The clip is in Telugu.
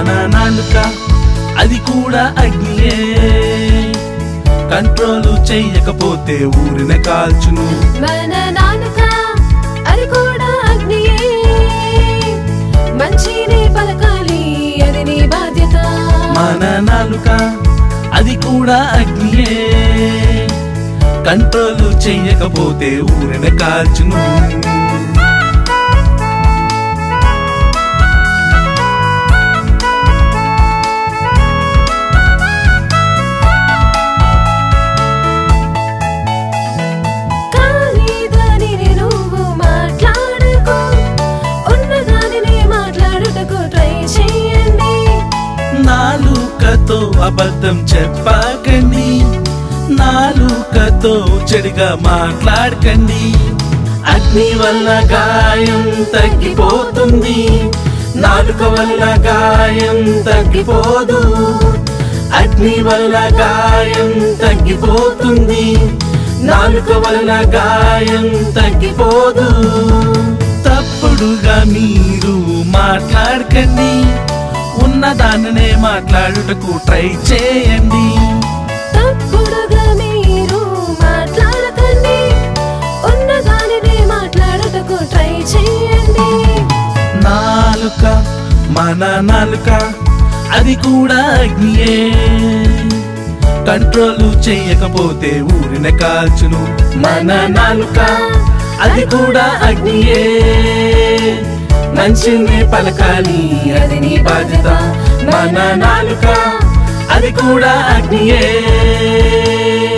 మన నాలుక అది కూడా అగ్నియే కంట్రోల్ చెయ్యకపోతే ఊరిన కాల్చును మన నాలుక అది కూడా అగ్నియే మంచినే పలకాలి అది నీ బాధ్యత మన నాలుక అది కూడా అగ్నియే కంట్రోల్ చెయ్యకపోతే ఊరిన కాల్చును కానీ దానిని నువ్వు మాట్లాడకు ఉన్న దానిని మాట్లాడుటకు ట్రై చేయండి నాలుకతో అబద్ధం చెప్పకండి నాలుకతో చెడుగా మాట్లాడకండి అగ్ని వల్ల గాయం తగ్గిపోతుంది నాలుక వల్ల గాయం తగ్గిపోదు అగ్ని వల్ల గాయం తగ్గిపోతుంది నాలుక వల్ల గాయం తగ్గిపోదు తప్పుడుగా మీరు మాట్లాడకండి ఉన్న దానినే మాట్లాడుటకు ట్రై చేయండి తప్పుడుగా మీరు మాట్లాడకండి ఉన్న దానిని మాట్లాడుటకు ట్రై చేయండి నాలుక మన నాలుక అది కూడా అగ్నియే కంట్రోల్ చేయకపోతే ఊరిన కాల్చును మన నాలుక అది కూడా అగ్నియే మంచిని పలకాలి అది నీ బాధ్యత మన నాలుక అది కూడా అగ్నియే